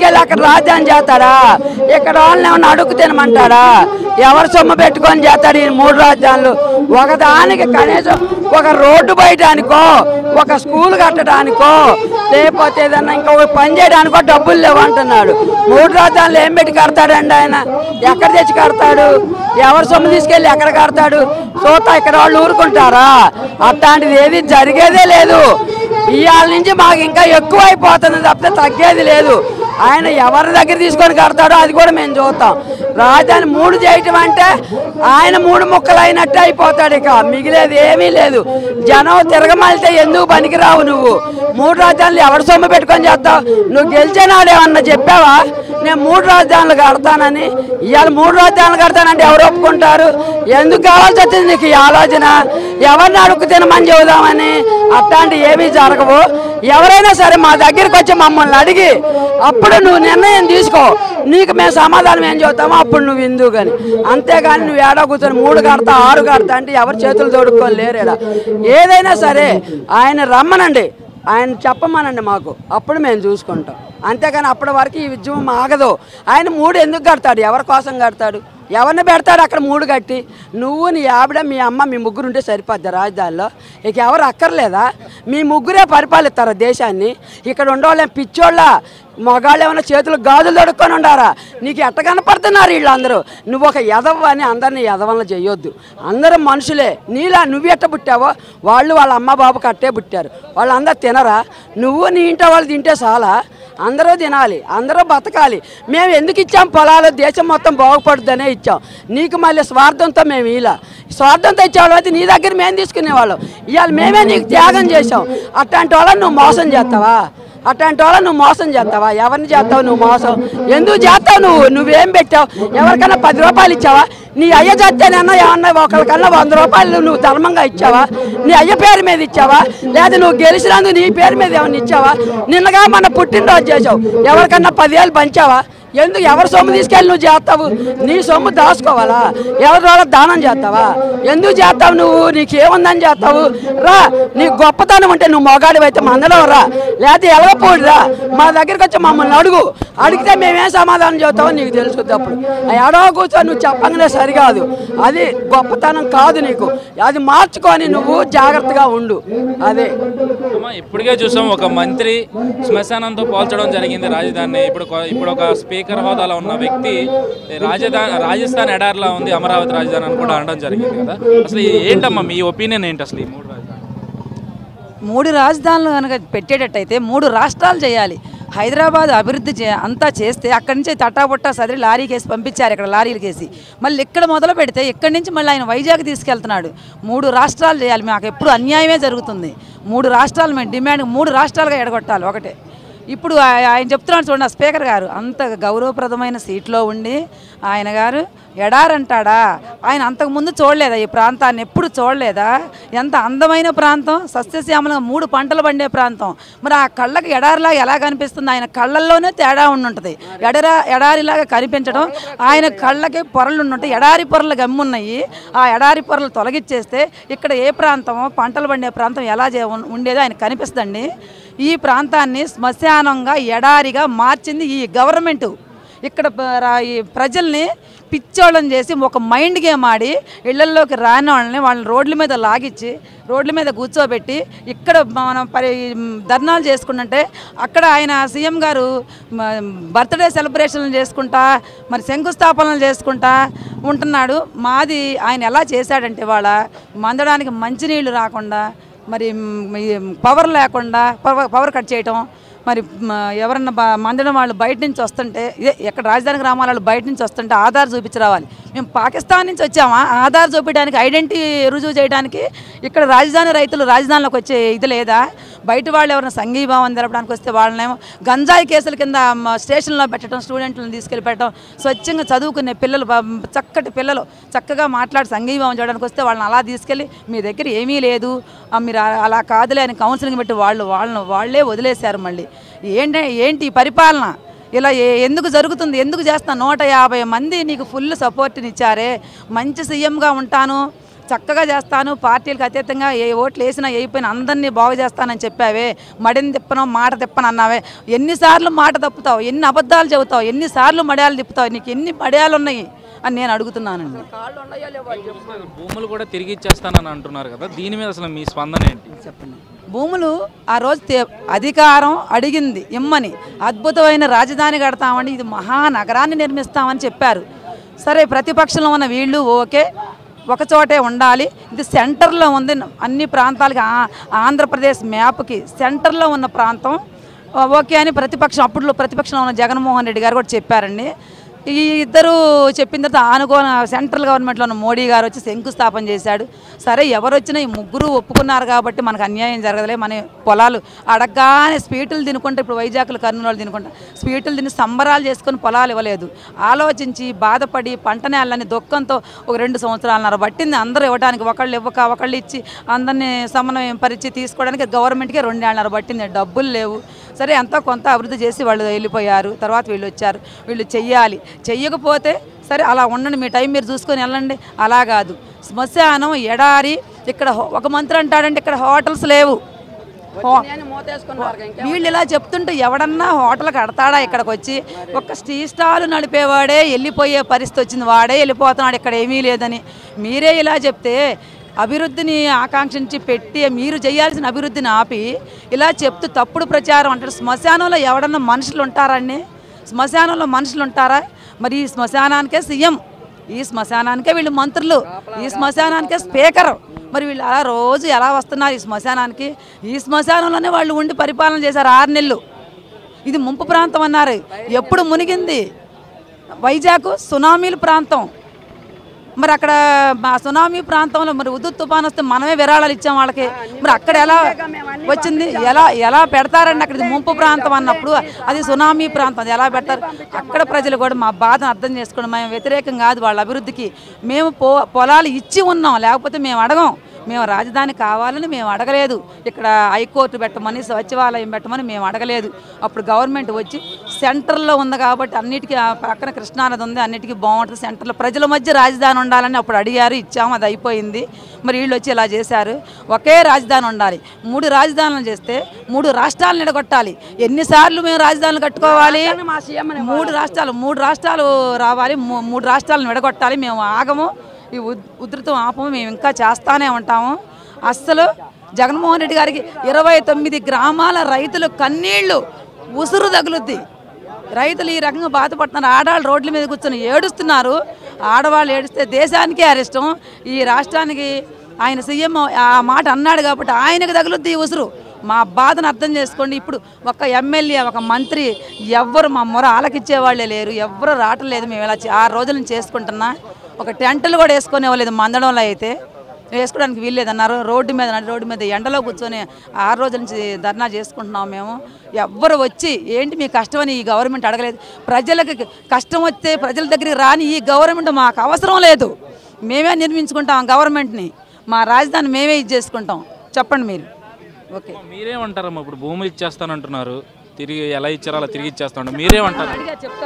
తీసుకెళ్ళి అక్కడ రాజధాని చేస్తాడా ఇక్కడ వాళ్ళని ఏమన్నా అడుగు తినమంటాడా ఎవరు సొమ్ము పెట్టుకొని చేస్తాడు ఈ మూడు రాజధానులు ఒకదానికి కనీసం ఒక రోడ్డు బయటానికో ఒక స్కూల్ కట్టడానికో లేకపోతే ఏదన్నా ఇంకొక పని చేయడానికో డబ్బులు లేవంటున్నాడు మూడు రాజధానులు ఏం పెట్టి కడతాడండి ఆయన ఎక్కడ తెచ్చి కడతాడు ఎవరు సొమ్ము తీసుకెళ్ళి ఎక్కడ కడతాడు చూత ఇక్కడ వాళ్ళు ఊరుకుంటారా అట్లాంటిది ఏది జరిగేదే లేదు ఇవాళ నుంచి మాకు ఇంకా ఎక్కువ అయిపోతుంది తప్పితే తగ్గేది లేదు ఆయన ఎవరి దగ్గర తీసుకొని కడతాడో అది కూడా మేము చూస్తాం రాజధాని మూడు చేయటం అంటే ఆయన మూడు ముక్కలు అయినట్టు అయిపోతాడు ఇక మిగిలేది ఏమీ లేదు జనం తిరగమలితే ఎందుకు పనికిరావు నువ్వు మూడు రాజధానులు ఎవరు సొమ్ము పెట్టుకొని చేస్తావు నువ్వు గెలిచినాడు ఏమన్నా చెప్పావా నేను మూడు రాజధానులు కడతానని ఇవాళ మూడు రాజధానులు కడతానంటే ఎవరు ఒప్పుకుంటారు ఎందుకు కావాల్సి వచ్చింది నీకు ఈ ఆలోచన ఎవరిని అడుగు తినమని చెబుదామని అట్లాంటి ఏమీ జరగవు ఎవరైనా సరే మా దగ్గరికి వచ్చి మమ్మల్ని అడిగి అప్పుడు నువ్వు నిర్ణయం తీసుకో నీకు మేము సమాధానం ఏం చెబుతామో అప్పుడు నువ్వు ఇందు కానీ అంతేగాని నువ్వు ఏడో కూర్చొని మూడు కడతా ఆరు కడతా అంటే ఎవరు చేతులు తోడుకొని లేరేడా ఏదైనా సరే ఆయన రమ్మనండి ఆయన చెప్పమనండి మాకు అప్పుడు మేము చూసుకుంటాం అంతేగాని అప్పటి వరకు ఈ ఉద్యమం ఆగదు ఆయన మూడు ఎందుకు కడతాడు ఎవరి కోసం కడతాడు ఎవరిని పెడతాడు అక్కడ మూడు కట్టి నువ్వు నీ ఆవిడ మీ అమ్మ మీ ముగ్గురు ఉంటే సరిపోద్ది రాజధానిలో ఇక ఎవరు అక్కర్లేదా మీ ముగ్గురే పరిపాలిస్తారా దేశాన్ని ఇక్కడ ఉండవాళ్ళేం పిచ్చోళ్ళ మగాళ్ళు ఏమైనా చేతులు గాజులు తొడుక్కొని ఉండారా నీకు ఎట్ట కనపడుతున్నారు వీళ్ళందరూ నువ్వు ఒక ఎదవ అని అందరినీ ఎదవలను చేయొద్దు అందరూ మనుషులే నీలా నువ్వు ఎట్ట పుట్టావో వాళ్ళు వాళ్ళ అమ్మ బాబుకి అట్టే పుట్టారు వాళ్ళందరూ తినరా నువ్వు నీ ఇంట్లో వాళ్ళు తింటే చాలా అందరూ తినాలి అందరూ బతకాలి మేము ఎందుకు ఇచ్చాం పొలాలు దేశం మొత్తం బాగుపడుద్దనే ఇచ్చాం నీకు మళ్ళీ స్వార్థంతో మేము ఇలా స్వార్థంతో ఇచ్చేవాళ్ళం అయితే నీ దగ్గర మేము తీసుకునేవాళ్ళం ఇవాళ మేమే నీకు త్యాగం చేసాం అట్లాంటి వాళ్ళని నువ్వు మోసం చేస్తావా అట్లాంటి వాళ్ళని నువ్వు మోసం చేస్తావా ఎవరిని చేస్తావు నువ్వు మోసం ఎందుకు చేస్తావు నువ్వు నువ్వేం పెట్టావు ఎవరికైనా పది రూపాయలు ఇచ్చావా నీ అయ్య చచ్చానన్నా ఏమన్నా ఒకరికన్నా వంద రూపాయలు నువ్వు ధర్మంగా ఇచ్చావా నీ అయ్య పేరు మీద ఇచ్చావా లేదా నువ్వు గెలిచినందుకు నీ పేరు మీద ఏమన్నా ఇచ్చావా నిన్నగా మన పుట్టినరోజు చేసావు ఎవరికన్నా పదివేలు పంచావా ఎందుకు ఎవరి సొమ్ము తీసుకెళ్ళి నువ్వు చేస్తావు నీ సొమ్ము దాచుకోవాలా ఎవరి వాళ్ళ దానం చేస్తావా ఎందుకు చేస్తావు నువ్వు నీకు ఏముందని చేస్తావు రా నీ గొప్పతనం ఉంటే నువ్వు మొగాడివి అయితే మందలో రా లేకపోతే ఎలగపోడు రా మా దగ్గరికి వచ్చి మమ్మల్ని అడుగు అడిగితే మేమేం సమాధానం చెబుతావో నీకు తెలుసుద్ది అప్పుడు ఆ ఎడవ కూర్చొని నువ్వు చెప్పగానే సరికాదు అది గొప్పతనం కాదు నీకు అది మార్చుకొని నువ్వు జాగ్రత్తగా ఉండు అదే అమ్మా ఇప్పటికే చూసాం ఒక మంత్రి శ్మశానంతో పోల్చడం జరిగింది రాజధానిని ఇప్పుడు కొ- ఇప్పుడు ఒక స్పీకర్ హోదాలో ఉన్న వ్యక్తి రాజధాని రాజస్థాన్ ఎడారిలా ఉంది అమరావతి రాజధాని అని కూడా అనడం జరిగింది కదా అసలు ఈ ఏంటమ్మా మీ ఒపీనియన్ ఏంటి అసలు ఈ మూడు రాజధానులు మూడు రాజధానులు కనుక పెట్టేటట్టయితే మూడు రాష్ట్రాలు చేయాలి హైదరాబాద్ అభివృద్ధి చే అంతా చేస్తే అక్కడి నుంచి తట్టాపుట్టా సదిరి లారీకి వేసి పంపించారు ఇక్కడ లారీలకి వేసి మళ్ళీ ఇక్కడ మొదలు పెడితే ఇక్కడి నుంచి మళ్ళీ ఆయన వైజాగ్ తీసుకెళ్తున్నాడు మూడు రాష్ట్రాలు చేయాలి మాకు ఎప్పుడు అన్యాయమే జరుగుతుంది మూడు రాష్ట్రాలు మేము డిమాండ్ మూడు రాష్ట్రాలుగా ఎడగొట్టాలి ఒకటే ఇప్పుడు ఆయ- ఆయన చెప్తున్నాడు చూడండి ఆ స్పీకర్ గారు అంత గౌరవప్రదమైన సీట్లో ఉండి ఆయన గారు ఎడారంటాడా ఆయన అంతకుముందు చూడలేదా ఈ ప్రాంతాన్ని ఎప్పుడు చూడలేదా ఎంత అందమైన ప్రాంతం సస్యశ్యామలంగా మూడు పంటలు పండే ప్రాంతం మరి ఆ కళ్ళకి ఎడారిలాగా ఎలా కనిపిస్తుంది ఆయన కళ్ళల్లోనే తేడా ఉండి ఉంటుంది ఎడరా ఎడారిలాగా కనిపించడం ఆయన కళ్ళకి పొరలు ఉండుంటాయి ఎడారి పొరలు గమ్మున్నాయి ఆ ఎడారి పొరలు తొలగిచ్చేస్తే ఇక్కడ ఏ ప్రాంతమో పంటలు పండే ప్రాంతం ఎలా చే- ఉండేదో ఆయన కనిపిస్తుందండి ఈ ప్రాంతాన్ని శ్మశానంగా ఎడారిగా మార్చింది ఈ గవర్నమెంట్ ఇక్కడ ప- రా- ఈ ప్రజల్ని పిచ్చోళ్ళని చేసి ఒక మైండ్ గేమ్ ఆడి ఇళ్లల్లోకి రాని వాళ్ళని వాళ్ళని రోడ్ల మీద లాగిచ్చి రోడ్ల మీద కూర్చోబెట్టి ఇక్కడ మనం పరి ధర్నాలు చేసుకుంటుంటే అక్కడ ఆయన సీఎం గారు బర్త్డే సెలబ్రేషన్లు చేసుకుంటా మరి శంకుస్థాపనలు చేసుకుంటా ఉంటున్నాడు మాది ఆయన ఎలా చేశాడంటే వాళ్ళ మందడానికి మంచినీళ్ళు రాకుండా మరి మ్, ఈ పవర్ లేకుండా పవర్ పవర్ కట్ చేయటం మరి మ, ఎవరన్నా బ- మందడం వాళ్ళు బయట నుంచి వస్తుంటే ఇదే ఎక్కడ రాజధాని గ్రామాల వాళ్ళు బయట నుంచి వస్తుంటే ఆధార్ చూపించి రావాలి మేము పాకిస్తాన్ నుంచి వచ్చామా ఆధార్ చూపించడానికి ఐడెంటిటీ రుజువు చేయడానికి ఇక్కడ రాజధాని రైతులు రాజధానిలోకి వచ్చే ఇది లేదా బయట వాళ్ళు ఎవరైనా సంఘీభావం తెలపడానికి వస్తే వాళ్ళనేమో గంజాయి కేసుల కింద మ, స్టేషన్లో పెట్టడం స్టూడెంట్లను తీసుకెళ్ళి పెట్టడం స్వచ్ఛంగా చదువుకునే పిల్లలు బ- చక్కటి పిల్లలు చక్కగా మాట్లాడి సంఘీభావం చేయడానికి వస్తే వాళ్ళని అలా తీసుకెళ్ళి మీ దగ్గర ఏమీ లేదు ఆ, మీరు అ- అలా కాదులే అని కౌన్సిలింగ్ పెట్టి వాళ్ళు వాళ్ళని వాళ్ళే వదిలేశారు మళ్ళీ ఏంటి ఏంటి ఈ పరిపాలన ఇలా ఏ- ఎందుకు జరుగుతుంది ఎందుకు చేస్తున్నా నూట యాభై మంది నీకు ఫుల్ సపోర్ట్ని ఇచ్చారే మంచి సీఎంగా ఉంటాను చక్కగా చేస్తాను పార్టీలకు అతీతంగా ఏ ఓట్లు వేసినా వేయిపోయినా అందరినీ బాగు చేస్తానని చెప్పావే మడిని తిప్పను మాట తిప్పను అన్నావే ఎన్నిసార్లు మాట తప్పుతావు ఎన్ని అబద్ధాలు చెబుతావు ఎన్నిసార్లు మడయాలు తిప్పుతావు నీకు ఎన్ని మడయాలు ఉన్నాయి అని నేను అడుగుతున్నానండి భూములు కూడా తిరిగి ఇచ్చేస్తానని అంటున్నారు కదా దీని మీద అసలు మీ స్పందన ఏంటి చెప్పండి భూములు ఆ రోజు తే- అధికారం అడిగింది ఇమ్మని అద్భుతమైన రాజధాని కడతామని ఇది మహానగరాన్ని నిర్మిస్తామని చెప్పారు సరే ప్రతిపక్షంలో ఉన్న వీళ్ళు ఓకే ఒక చోటే ఉండాలి ఇది సెంటర్లో ఉంది అన్ని ప్రాంతాలకి ఆ- ఆంధ్రప్రదేశ్ మ్యాప్కి సెంటర్లో ఉన్న ప్రాంతం ఓకే అని ప్రతిపక్షం అప్పుడు ప్రతిపక్షంలో ఉన్న జగన్మోహన్ రెడ్డి గారు కూడా చెప్పారండి ఈ ఇద్దరు చెప్పిన తర్వాత ఆనుకోన సెంట్రల్ గవర్నమెంట్లో ఉన్న మోడీ గారు వచ్చి శంకుస్థాపన చేశాడు సరే ఎవరు వచ్చినా ఈ ముగ్గురు ఒప్పుకున్నారు కాబట్టి మనకు అన్యాయం జరగదులే మన పొలాలు అడగగానే స్వీటులు తినుకుంటే ఇప్పుడు వైజాగ్లు కర్నూలు తినుకుంటా స్వీటులు తిని సంబరాలు చేసుకొని పొలాలు ఇవ్వలేదు ఆలోచించి బాధపడి పంట నేలని దుఃఖంతో ఒక రెండు సంవత్సరాలన్నర పట్టింది అందరూ ఇవ్వడానికి ఒకళ్ళు ఇవ్వక ఒకళ్ళు ఇచ్చి అందరినీ సమన్వయం పరిచి తీసుకోవడానికి గవర్నమెంట్కి రెండేళ్ళన్నర పట్టింది డబ్బులు లేవు సరే ఎంతో కొంత అభివృద్ధి చేసి వాళ్ళు వెళ్ళిపోయారు తర్వాత వీళ్ళు వచ్చారు వీళ్ళు చెయ్యాలి చెయ్యకపోతే సరే అలా ఉండండి మీ టైం మీరు చూసుకొని వెళ్ళండి అలా కాదు శ్మశానం ఎడారి ఇక్కడ హో- ఒక మంత్రి అంటాడంటే ఇక్కడ హోటల్స్ లేవు హో- వీళ్ళు ఇలా చెప్తుంటే ఎవడన్నా హోటల్ కడతాడా ఇక్కడికి వచ్చి ఒక టీ స్టాల్ నడిపేవాడే వెళ్ళిపోయే పరిస్థితి వచ్చింది వాడే వెళ్ళిపోతున్నాడు ఇక్కడ ఏమీ లేదని మీరే ఇలా చెప్తే అభివృద్ధిని ఆకాంక్షించి పెట్టి మీరు చేయాల్సిన అభివృద్ధిని ఆపి ఇలా చెప్తూ తప్పుడు ప్రచారం అంటారు శ్మశానంలో ఎవడన్నా మనుషులు ఉంటారండి శ్మశానంలో మనుషులు ఉంటారా మరి ఈ శ్మశానానికే సీఎం ఈ శ్మశానానికే వీళ్ళు మంత్రులు ఈ శ్మశానానికే స్పీకర్ మరి వీళ్ళు అలా రోజు ఎలా వస్తున్నారు ఈ శ్మశానానికి ఈ శ్మశానంలోనే వాళ్ళు ఉండి పరిపాలన చేశారు ఆరు నెలలు ఇది ముంపు ప్రాంతం అన్నారు ఎప్పుడు మునిగింది వైజాగ్ సునామీల ప్రాంతం మరి అక్కడ మా సునామీ ప్రాంతంలో మరి ఉదు తుఫాన్ వస్తే మనమే విరాళాలు ఇచ్చాం వాళ్ళకి మరి అక్కడ ఎలా వచ్చింది ఎలా ఎలా పెడతారండి అక్కడ ఇది ముంపు ప్రాంతం అన్నప్పుడు అది సునామీ ప్రాంతం అది ఎలా పెడతారు అక్కడ ప్రజలు కూడా మా బాధను అర్థం చేసుకోండి మేము వ్యతిరేకం కాదు వాళ్ళ అభివృద్ధికి మేము పో పొలాలు ఇచ్చి ఉన్నాం లేకపోతే మేము అడగం మేము రాజధాని కావాలని మేము అడగలేదు ఇక్కడ హైకోర్టు పెట్టమని సచివాలయం పెట్టమని మేము అడగలేదు అప్పుడు గవర్నమెంట్ వచ్చి సెంటర్లో ఉంది కాబట్టి అన్నిటికీ ఆ పక్కన కృష్ణానది ఉంది అన్నిటికీ బాగుంటుంది సెంటర్లో ప్రజల మధ్య రాజధాని ఉండాలని అప్పుడు అడిగారు ఇచ్చాము అది అయిపోయింది మరి వీళ్ళు వచ్చి ఇలా చేశారు ఒకే రాజధాని ఉండాలి మూడు రాజధానులు చేస్తే మూడు రాష్ట్రాలను నిడగొట్టాలి ఎన్నిసార్లు మేము రాజధానులు కట్టుకోవాలి మా సీఎం మూడు రాష్ట్రాలు మూడు రాష్ట్రాలు రావాలి మూ- మూడు రాష్ట్రాలను విడగొట్టాలి మేము ఆగము ఈ ఉద్- ఉధృతం ఆపము మేము ఇంకా చేస్తానే ఉంటాము అస్సలు జగన్మోహన్ రెడ్డి గారికి ఇరవై తొమ్మిది గ్రామాల రైతులు కన్నీళ్లు ఉసురు తగులుద్ది రైతులు ఈ రకంగా బాధపడుతున్నారు ఆడవాళ్ళు రోడ్ల మీద కూర్చొని ఏడుస్తున్నారు ఆడవాళ్ళు ఏడిస్తే దేశానికే అరిష్టం ఈ రాష్ట్రానికి ఆయన సీఎం ఆ మాట అన్నాడు కాబట్టి ఆయనకు తగులుద్ది ఈ ఉసురు మా బాధను అర్థం చేసుకోండి ఇప్పుడు ఒక ఎమ్మెల్యే ఒక మంత్రి ఎవ్వరు మా మొర ఆలకిచ్చే వాళ్ళే లేరు ఎవ్వరు రావట్లేదు మేము ఇలా చే- ఆరు రోజుల నుంచి చేసుకుంటున్నా ఒక టెంట్లు కూడా వేసుకొని ఇవ్వలేదు మందడంలో అయితే వేసుకోవడానికి వీల్లేదన్నారు రోడ్డు మీద నడి రోడ్డు మీద ఎండలో కూర్చొని ఆరు రోజుల నుంచి ధర్నా చేసుకుంటున్నాం మేము ఎవ్వరు వచ్చి ఏంటి మీ కష్టమని ఈ గవర్నమెంట్ అడగలేదు ప్రజలకు కష్టం వస్తే ప్రజల దగ్గరికి రాని ఈ గవర్నమెంట్ మాకు అవసరం లేదు మేమే నిర్మించుకుంటాం గవర్నమెంట్ని మా రాజధాని మేమే ఇది చేసుకుంటాం చెప్పండి మీరు ఓకే మీరేమంటారమ్మా ఇప్పుడు భూములు ఇచ్చేస్తానంటున్నారు తిరిగి ఎలా ఇచ్చారో అలా తిరిగి ఇచ్చేస్తాను మీరేమంటారు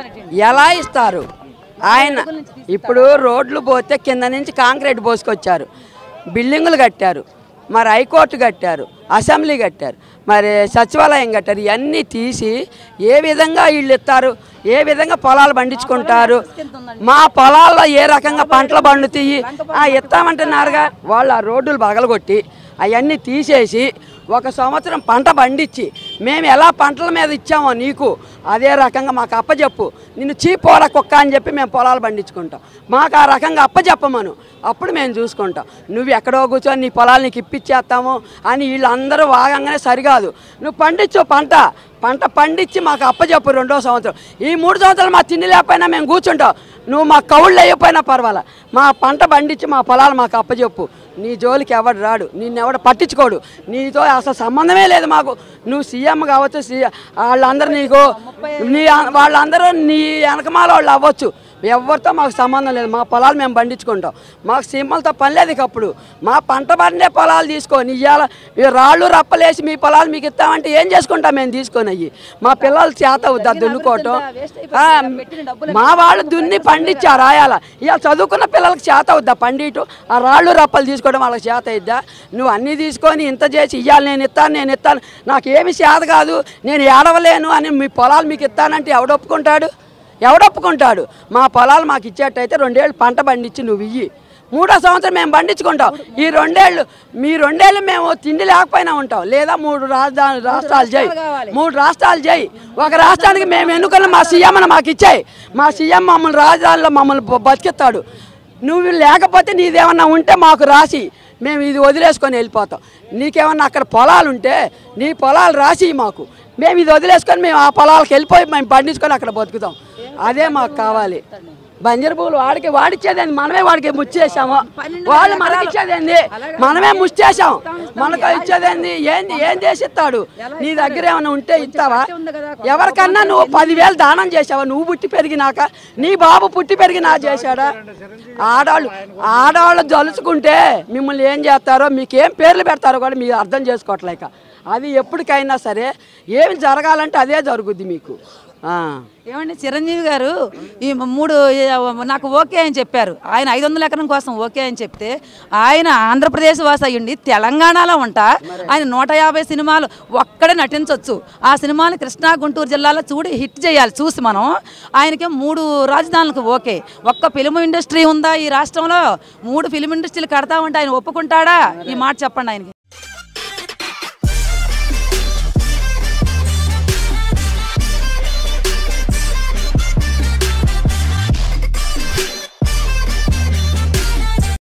ఎలా ఇస్తారు ఆయన ఇప్పుడు రోడ్లు పోతే కింద నుంచి కాంక్రీట్ పోసుకొచ్చారు బిల్డింగులు కట్టారు మరి హైకోర్టు కట్టారు అసెంబ్లీ కట్టారు మరి సచివాలయం కట్టారు ఇవన్నీ తీసి ఏ విధంగా వీళ్ళు ఇస్తారు ఏ విధంగా పొలాలు పండించుకుంటారు మా పొలాల్లో ఏ రకంగా పంటలు పండుతాయి ఆ, ఇస్తామంటున్నారుగా వాళ్ళు ఆ రోడ్లు పగలగొట్టి అవన్నీ తీసేసి ఒక సంవత్సరం పంట పండించి మేము ఎలా పంటల మీద ఇచ్చామో నీకు అదే రకంగా మాకు అప్పచెప్పు నిన్ను చీపోర కుక్క అని చెప్పి మేము పొలాలు పండించుకుంటాం మాకు ఆ రకంగా అప్పచెప్పమను అప్పుడు మేము చూసుకుంటాం నువ్వు ఎక్కడో కూర్చొని నీ పొలాలు నీకు ఇప్పించేస్తాము అని వీళ్ళందరూ వాగంగానే సరికాదు నువ్వు పండించు పంట పంట పండించి మాకు అప్పచెప్పు రెండో సంవత్సరం ఈ మూడు సంవత్సరాలు మా తిండి లేకపోయినా మేము కూర్చుంటాం నువ్వు మా కవుళ్ళు అయిపోయినా పర్వాలా మా పంట పండించి మా పొలాలు మాకు అప్పచెప్పు నీ జోలికి ఎవడు రాడు నిన్నెవడు పట్టించుకోడు నీతో అసలు సంబంధమే లేదు మాకు నువ్వు సీఎం కావచ్చు సీఎం వాళ్ళందరూ నీకు నీ వాళ్ళందరూ నీ వెనకమాల వాళ్ళు అవ్వచ్చు ఎవరితో మాకు సంబంధం లేదు మా పొలాలు మేము పండించుకుంటాం మాకు సీమలతో పని లేదు ఇక అప్పుడు మా పంట పండే పొలాలు తీసుకొని ఇవాళ ఈ రాళ్ళు రప్పలేసి మీ పొలాలు మీకు ఇస్తామంటే ఏం చేసుకుంటాం మేము తీసుకొని అయ్యి మా పిల్లలు చేత అవుద్దా దున్నుకోవటం ఆ, మా వాళ్ళు దున్ని పండించా రాయాల ఇవాళ చదువుకున్న పిల్లలకి చేత అవుద్దా పండిటు ఆ రాళ్ళు రప్పలు తీసుకోవడం వాళ్ళకి చేత అయిద్దా నువ్వు అన్నీ తీసుకొని ఇంత చేసి ఇవ్వాలి నేను ఇస్తాను నేను ఇస్తాను నాకు ఏమి చేత కాదు నేను ఏడవలేను అని మీ పొలాలు మీకు ఇస్తానంటే ఎవడొప్పుకుంటాడు ఎవడొప్పుకుంటాడు మా పొలాలు మాకు ఇచ్చేటైతే రెండేళ్ళు పంట పండించి నువ్వు ఇయ్యి మూడో సంవత్సరం మేము పండించుకుంటాం ఈ రెండేళ్ళు మీ రెండేళ్ళు మేము తిండి లేకపోయినా ఉంటాం లేదా మూడు రాజధాని రాష్ట్రాలు చేయి మూడు రాష్ట్రాలు చేయి ఒక రాష్ట్రానికి మేము ఎన్నుకున్న మా సీఎం మాకు ఇచ్చాయి మా సీఎం మమ్మల్ని రాజధానిలో మమ్మల్ని బ- బతికిస్తాడు నువ్వు లేకపోతే నీదేమన్నా ఉంటే మాకు రాసి మేము ఇది వదిలేసుకొని వెళ్ళిపోతాం నీకేమన్నా అక్కడ పొలాలు ఉంటే నీ పొలాలు రాసి మాకు మేము ఇది వదిలేసుకొని మేము ఆ పొలాలకు వెళ్ళిపోయి మేము పండించుకొని అక్కడ బతుకుతాం అదే మాకు కావాలి బంజరు పువ్వులు వాడికి వాడిచ్చేదేంది మనమే వాడికి ముచ్చేసాము వాళ్ళు మనకి ఇచ్చేదేంది మనమే ముచ్చేసాం మనకు ఇచ్చేదేంది ఏంది ఏం చేసి ఇస్తాడు నీ దగ్గర ఏమైనా ఉంటే ఇస్తావా ఎవరికన్నా నువ్వు పదివేలు దానం చేసావా నువ్వు పుట్టి పెరిగినాక నీ బాబు పుట్టి పెరిగినా చేశాడా ఆడవాళ్ళు ఆడవాళ్ళు జలుచుకుంటే మిమ్మల్ని ఏం చేస్తారో మీకు ఏం పేర్లు పెడతారో కూడా మీరు అర్థం చేసుకోవట్లేక అది ఎప్పటికైనా సరే ఏమి జరగాలంటే అదే జరుగుద్ది మీకు ఆ. ఏమండి చిరంజీవి గారు ఈ మూడు ఏ, నాకు ఓకే అని చెప్పారు ఆయన ఐదు వందల ఎకరం కోసం ఓకే అని చెప్తే ఆయన ఆంధ్రప్రదేశ్ వాసి అయ్యుండి తెలంగాణలో ఉంటా ఆయన నూట యాభై సినిమాలు ఒక్కడే నటించవచ్చు ఆ సినిమాని కృష్ణా గుంటూరు జిల్లాలో చూడి హిట్ చేయాలి చూసి మనం ఆయనకి మూడు రాజధానులకు ఓకే ఒక్క ఫిలిం ఇండస్ట్రీ ఉందా ఈ రాష్ట్రంలో మూడు ఫిలిం ఇండస్ట్రీలు కడతా ఉంటే ఆయన ఒప్పుకుంటాడా ఈ మాట చెప్పండి ఆయనకి